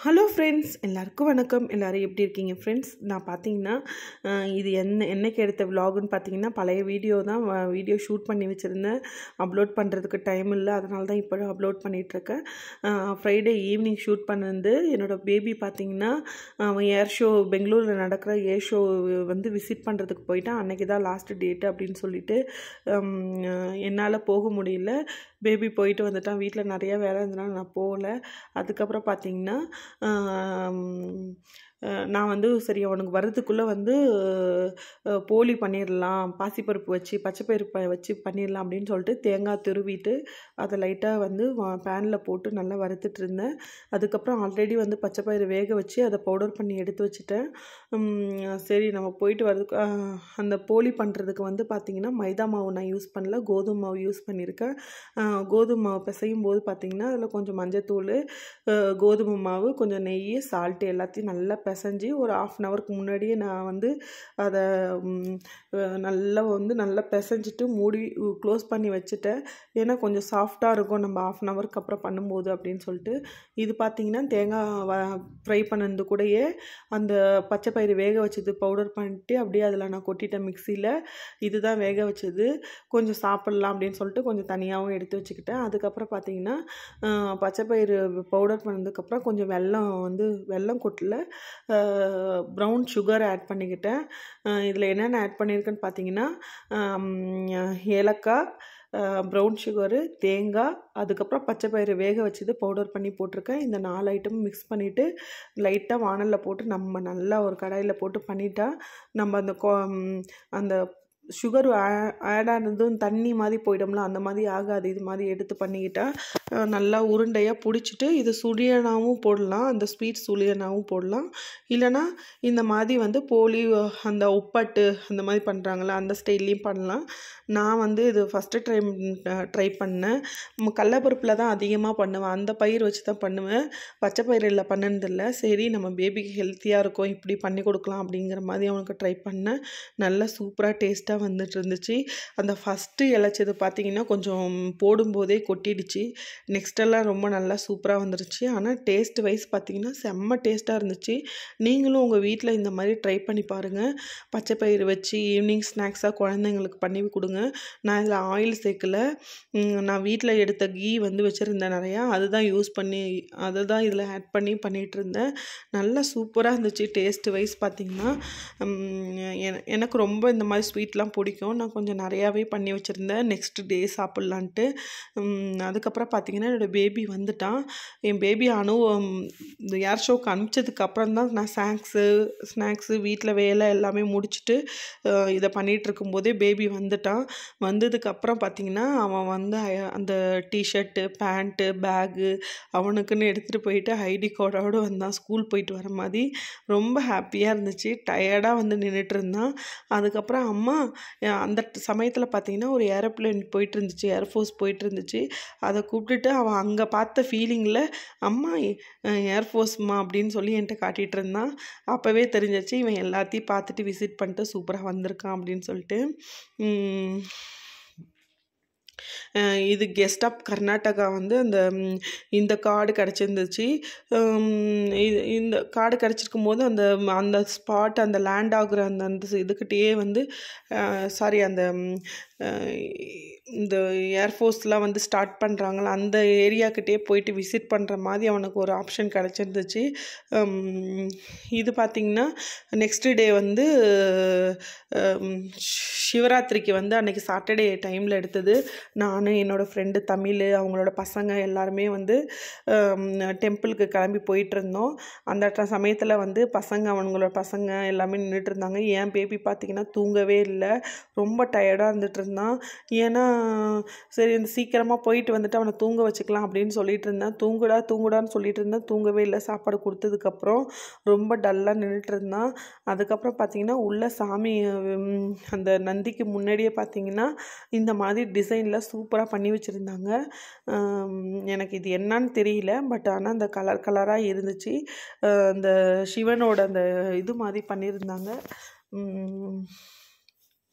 hello friends எல்லாருக்கும் வணக்கம் எல்லோரும் எப்படி இருக்கீங்க ஃப்ரெண்ட்ஸ் நான் பார்த்தீங்கன்னா அஹ், இது என்ன என்னைக்கு எடுத்த விலாகுன்னு பார்த்தீங்கன்னா பழைய வீடியோ தான் வீடியோ ஷூட் பண்ணி வச்சுருந்தேன் அப்லோட் பண்ணுறதுக்கு டைம் இல்லை அதனால தான் இப்போ அப்லோட் பண்ணிகிட்ருக்கேன் ஃப்ரைடே ஈவினிங் ஷூட் பண்ணது என்னோடய பேபி பார்த்தீங்கன்னா அவன் ஏர் ஷோ பெங்களூரில் நடக்கிற ஏர் ஷோ வந்து விசிட் பண்ணுறதுக்கு போயிட்டான் அன்றைக்கி தான் லாஸ்ட் டேட்டு அப்படின்னு சொல்லிட்டு என்னால் போக முடியல பேபி போயிட்டு வந்துட்டான் வீட்டில் நிறைய வேலை இருந்தனால நான் போகல அதுக்கப்புறம் பார்த்தீங்கன்னா ஆம், அஹ், நான் வந்து சரி அவனுக்கு வர்றதுக்குள்ளே வந்து அஹ், போலி பண்ணிடலாம் பாசிப்பருப்பு வச்சு பச்சைப்பருப்பை வச்சு பண்ணிடலாம் அப்படின்னு சொல்லிட்டு தேங்காய் துருவிட்டு அதை லைட்டாக வந்து பேனில் போட்டு நல்லா வறுத்துட்டு இருந்தேன் அதுக்கப்புறம் ஆல்ரெடி வந்து பச்சைப்பயிறு வேக வச்சு அதை பவுடர் பண்ணி எடுத்து வச்சுட்டேன் உம், சரி நம்ம போயிட்டு வரதுக்கு அஹ், அந்த போலி பண்ணுறதுக்கு வந்து பார்த்திங்கன்னா மைதா மாவு நான் யூஸ் பண்ணல கோதுமை மாவு யூஸ் பண்ணியிருக்கேன் அஹ், கோதுமை மாவு பிசையும் போது பார்த்திங்கன்னா அதில் கொஞ்சம் மஞ்சத்தூள் அஹ், கோதுமை மாவு கொஞ்சம் நெய் சால்ட்டு எல்லாத்தையும் நல்லா பிசைஞ்சு ஒரு ஆஃப் அன் ஹவருக்கு முன்னாடியே நான் வந்து அதை ம், அஹ், நல்லா வந்து நல்லா பிசைஞ்சிட்டு மூடி க்ளோஸ் பண்ணி வச்சுட்டேன் ஏன்னா கொஞ்சம் சாஃப்டாக இருக்கும் நம்ம ஆஃப் அன் ஹவருக்கு அப்புறம் பண்ணும்போது அப்படின்னு சொல்லிட்டு இது பார்த்திங்கன்னா தேங்காய் வ ஃப்ரை பண்ணது கூடயே அந்த பச்சை பயிறு வேக வச்சது பவுடர் பண்ணிட்டு அப்படியே அதில் நான் கொட்டிட்டேன் மிக்சியில் இதுதான் வேக வச்சது கொஞ்சம் சாப்பிட்லாம் அப்படின்னு சொல்லிட்டு கொஞ்சம் தனியாகவும் எடுத்து வச்சுக்கிட்டேன் அதுக்கப்புறம் பார்த்தீங்கன்னா ஆஹ், பச்சை பயிறு பவுடர் பண்ணதுக்கப்புறம் கொஞ்சம் வெல்லம் வந்து வெல்லம் கொட்டில் ப்ரௌன் சுகர் ஆட் பண்ணிக்கிட்டேன் இதில் என்னென்ன ஆட் பண்ணியிருக்கேன்னு பார்த்தீங்கன்னா ஆம், ஏலக்காய் ப்ரௌன் சுகரு தேங்காய் அதுக்கப்புறம் பச்சை பயிறு வேக வச்சது பவுடர் பண்ணி போட்டிருக்கேன் இந்த நாலு ஐட்டம் மிக்ஸ் பண்ணிவிட்டு லைட்டாக வானலில் போட்டு நம்ம நல்லா ஒரு கடாயில் போட்டு பண்ணிட்டா நம்ம அந்த கொ ம், அந்த சுகர் ஆட் ஆனதும் தண்ணி மாதிரி போயிடும்ல அந்த மாதிரி ஆகாது இது மாதிரி எடுத்து பண்ணிக்கிட்டா அஹ், நல்லா உருண்டையாக பிடிச்சிட்டு இது சுழியனாவும் போடலாம் அந்த ஸ்வீட் சுழியனாவும் போடலாம் இல்லைன்னா இந்த மாதிரி வந்து போலி அஹ், அந்த உப்பட்டு அந்த மாதிரி பண்ணுறாங்களா அந்த ஸ்டைல்லையும் பண்ணலாம் நான் வந்து இது ஃபஸ்ட்டு ட்ரை ட்ரை பண்ணேன் ம், கடலப்பருப்பில் தான் அதிகமாக பண்ணுவேன் அந்த பயிர் வச்சு தான் பண்ணுவேன் பச்சை பயிரில் பண்ணதில்லை சரி நம்ம பேபிக்கு ஹெல்த்தியாக இருக்கும் இப்படி பண்ணி கொடுக்கலாம் அப்படிங்கிற மாதிரி அவனுக்கு ட்ரை பண்ணேன் நல்லா சூப்பராக டேஸ்ட்டாக வந்துட்டு இருந்துச்சு அந்த ஃபஸ்ட்டு இழைச்சது பார்த்தீங்கன்னா கொஞ்சம் போடும்போதே கொட்டிடுச்சு நெக்ஸ்டெல்லாம் ரொம்ப நல்லா சூப்பராக வந்துருச்சு ஆனால் டேஸ்ட் வைஸ் பார்த்தீங்கன்னா செம்ம டேஸ்ட்டாக இருந்துச்சு நீங்களும் உங்கள் வீட்டில் இந்த மாதிரி ட்ரை பண்ணி பாருங்கள் பச்சை பயிறு வச்சு ஈவினிங் ஸ்நாக்ஸாக குழந்தைங்களுக்கு பண்ணி கொடுங்க நான் இதில் ஆயில் சேர்க்கல ம், நான் வீட்டில் எடுத்த கீ வந்து வச்சுருந்தேன் நிறையா அதுதான் யூஸ் பண்ணி அதை தான் இதில் ஆட் பண்ணி பண்ணிகிட்டு இருந்தேன் நல்லா சூப்பராக இருந்துச்சு டேஸ்ட் வைஸ் பார்த்திங்கன்னா என- எனக்கு ரொம்ப இந்த மாதிரி ஸ்வீட்லாம் பிடிக்கும் நான் கொஞ்சம் நிறையாவே பண்ணி வச்சுருந்தேன் நெக்ஸ்ட் டே சாப்பிட்லான்ட்டு ம், அதுக்கப்புறம் பார்த்திங்கன்னா என்னோடய பேபி வந்துட்டான் என் பேபி அனு ம், இந்த ஏர் ஷோக்கு அனுப்பிச்சதுக்கு அப்புறம் தான் நான் ஸ்நாக்ஸு ஸ்நாக்ஸு வீட்டில் வேலை எல்லாமே முடிச்சுட்டு அஹ், இதை பண்ணிகிட்டு இருக்கும்போதே பேபி வந்துட்டான் வந்ததுக்கப்புறம் பார்த்திங்கன்னா அவன் வந்து அய- அந்த டிஷர்ட்டு பேண்ட்டு பேகு அவனுக்குன்னு எடுத்துகிட்டு போயிட்டு ஐடி கார்டோடு வந்தான் ஸ்கூல் போயிட்டு வர மாதிரி ரொம்ப ஹாப்பியாக இருந்துச்சு டயர்டாக வந்து நின்றுட்டு இருந்தான் அதுக்கப்புறம் அம்மா அஹ், அந்த சமயத்தில் பார்த்தீங்கன்னா ஒரு ஏரோப்ளேன் போயிட்டு இருந்துச்சு ஏர்ஃபோர்ஸ் போயிட்டு இருந்துச்சு அதை கூப்பிட்டுட்டு அவன் அங்கே பார்த்த ஃபீலிங்கில் அம்மா ஏர்ஃபோர்ஸ்மா அப்படின்னு சொல்லி என்கிட்ட காட்டிகிட்டு இருந்தான் அப்போவே தெரிஞ்சிச்சு இவன் எல்லாத்தையும் பார்த்துட்டு விசிட் பண்ணிட்டு சூப்பராக வந்திருக்கான் அப்படின்னு சொல்லிட்டு உம், அஹ் இது கெஸ்ட் ஆஃப் கர்நாடகா வந்து அந்த ம், இந்த கார்டு கிடச்சிருந்துச்சு இது இந்த கார்டு கிடச்சிருக்கும் போது அந்த ம், அந்த ஸ்பாட் அந்த லேண்ட் ஆகுற அந்த அந்த இதுக்கிட்டேயே வந்து சாரி அந்த ம், அஹ், இந்த ஏர்ஃபோர்ஸ்லாம் வந்து ஸ்டார்ட் பண்ணுறாங்களா அந்த ஏரியாக்கிட்டே போயிட்டு விசிட் பண்ணுற மாதிரி அவனுக்கு ஒரு ஆப்ஷன் கிடச்சிருந்துச்சு உம், இது பார்த்திங்கன்னா நெக்ஸ்ட் டே வந்து உம், சிவராத்திரிக்கு வந்து அன்னைக்கு சாட்டர்டே டைமில் எடுத்தது நான் என்னோடய ஃப்ரெண்டு தமிழ் அவங்களோட பசங்க எல்லாருமே வந்து டெம்பிளுக்கு கிளம்பி போயிட்டு இருந்தோம் அந்த ட- சமயத்தில் வந்து பசங்க அவங்களோட பசங்க எல்லாமே நின்றுட்டு இருந்தாங்க என் பேபி பார்த்திங்கன்னா தூங்கவே இல்லை ரொம்ப டயர்டாக இருந்துட்டு இருந்தான் ஏன்னா சரி இந்த சீக்கிரமாக போயிட்டு வந்துட்டு அவனை தூங்க வச்சுக்கலாம் அப்படின்னு சொல்லிட்டு இருந்தேன் தூங்குடா தூங்குடான்னு சொல்லிட்டு இருந்தேன் தூங்கவே இல்லை சாப்பாடு கொடுத்ததுக்கப்புறம் ரொம்ப டல்லாக நின்றுட்டு இருந்தான் அதுக்கப்புறம் பார்த்தீங்கன்னா உள்ள சாமி உம், அந்த நந்திக்கு முன்னாடியே பார்த்தீங்கன்னா இந்த மாதிரி டிசைனில் சூப்பராக பண்ணி வச்சுருந்தாங்க எனக்கு இது என்னன்னு தெரியல பட் ஆனால் அந்த கலர் கலராக இருந்துச்சு அஹ் அந்த சிவனோட அந்த இது மாதிரி பண்ணியிருந்தாங்க உம்,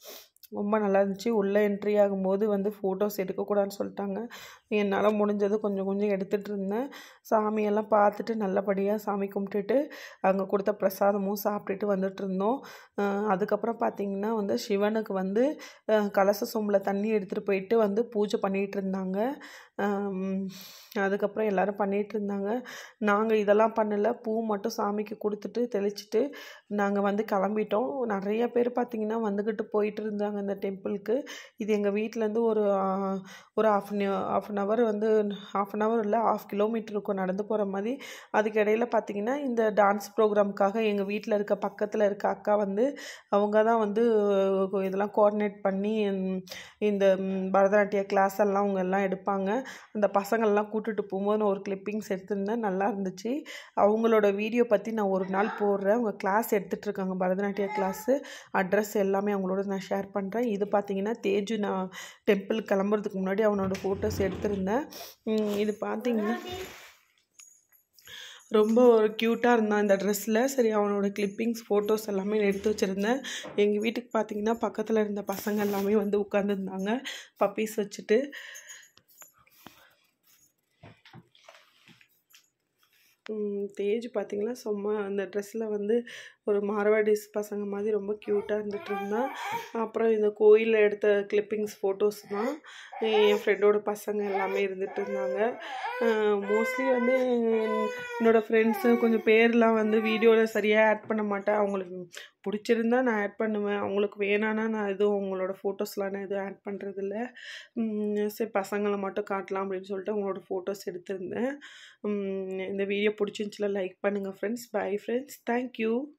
ரொம்ப நல்லா இருந்துச்சு உள்ளே என்ட்ரி ஆகும்போது வந்து ஃபோட்டோஸ் எடுக்கக்கூடாதுன்னு சொல்லிட்டாங்க என்னால் முடிஞ்சது கொஞ்சம் கொஞ்சம் எடுத்துகிட்டு இருந்தேன் சாமியெல்லாம் பார்த்துட்டு நல்லபடியாக சாமி கும்பிட்டுட்டு அங்கே கொடுத்த பிரசாதமும் சாப்பிட்டுட்டு வந்துட்டு இருந்தோம் அஹ் அதுக்கப்புறம் பார்த்திங்கன்னா வந்து சிவனுக்கு வந்து அஹ் கலச சொம்பில் தண்ணி எடுத்துகிட்டு போயிட்டு வந்து பூஜை பண்ணிகிட்டு இருந்தாங்க ஆம், அதுக்கப்புறம் எல்லாரும் பண்ணிகிட்டு இருந்தாங்க நாங்கள் இதெல்லாம் பண்ணல பூ மட்டும் சாமிக்கு கொடுத்துட்டு தெளிச்சிட்டு நாங்கள் வந்து கிளம்பிட்டோம் நிறைய பேர் பார்த்திங்கன்னா வந்துக்கிட்டு போயிட்டு இருந்தாங்க இந்த டெம்பிளுக்கு இது எங்கள் வீட்டிலேருந்து ஒரு ஆ, ஒரு ஆஃப் ஆஃப் அன் ஹவர் வந்து ஆஃப் அன் ஹவர் இல்லை ஆஃப் கிலோமீட்டர் இருக்கும் நடந்து போகிற மாதிரி அதுக்கு இடையில பார்த்திங்கன்னா இந்த டான்ஸ் ப்ரோக்ராம்க்காக எங்கள் வீட்டில் இருக்க பக்கத்தில் இருக்க அக்கா வந்து அவங்க தான் வந்து அஹ், இதெல்லாம் கோஆர்டினேட் பண்ணி ம், இந்த ம், பரதநாட்டிய கிளாஸ் எல்லாம் அவங்க எல்லாம் எடுப்பாங்க அந்த பசங்கள்லாம் கூட்டிட்டு போகும்போது நான் ஒரு கிளிப்பிங்ஸ் எடுத்திருந்தேன் நல்லா இருந்துச்சு அவங்களோட வீடியோ பற்றி நான் ஒரு நாள் போடுறேன் அவங்க கிளாஸ் எடுத்துகிட்டு இருக்காங்க பரதநாட்டிய கிளாஸு அட்ரஸ் எல்லாமே அவங்களோட நான் ஷேர் பண்ணுறேன் இது பார்த்தீங்கன்னா தேஜு நான் டெம்பிள் கிளம்புறதுக்கு முன்னாடி அவனோட ஃபோட்டோஸ் எடுத்திருந்தேன் ம், இது பார்த்தீங்கன்னா ரொம்ப ஒரு க்யூட்டாக இருந்தான் இந்த ட்ரெஸ்ஸில் சரி அவனோட கிளிப்பிங்ஸ் ஃபோட்டோஸ் எல்லாமே எடுத்து வச்சுருந்தேன் எங்கள் வீட்டுக்கு பார்த்தீங்கன்னா பக்கத்தில் இருந்த பசங்க எல்லாமே வந்து உட்காந்துருந்தாங்க பப்பீஸ் வச்சுட்டு ம், தேஜ் பார்த்தீங்கன்னா சும்மா அந்த ட்ரெஸ்ஸில் வந்து ஒரு மார்வாடிஸ் பசங்க மாதிரி ரொம்ப க்யூட்டாக இருந்துட்டு இருந்தான் அப்புறம் இந்த கோயிலில் எடுத்த கிளிப்பிங்ஸ் ஃபோட்டோஸ் தான் என் ஃப்ரெண்டோட பசங்க எல்லாமே இருந்துட்டு இருந்தாங்க மோஸ்ட்லி வந்து என்- என்னோட ஃப்ரெண்ட்ஸு கொஞ்சம் பேர்லாம் வந்து வீடியோவில் சரியாக ஆட் பண்ண மாட்டேன் அவங்களுக்கு பிடிச்சிருந்தா நான் ஆட் பண்ணுவேன் அவங்களுக்கு வேணான்னா நான் எதுவும் அவங்களோட ஃபோட்டோஸ்லாம் நான் எதுவும் ஆட் பண்ணுறதில்ல சரி பசங்களை மட்டும் காட்டலாம் அப்படின்னு சொல்லிட்டு அவங்களோட ஃபோட்டோஸ் எடுத்திருந்தேன் உம், இந்த வீடியோ பிடிச்சிருந்துச்சுல லைக் பண்ணுங்கள் ஃப்ரெண்ட்ஸ் பை ஃப்ரெண்ட்ஸ் தேங்க்யூ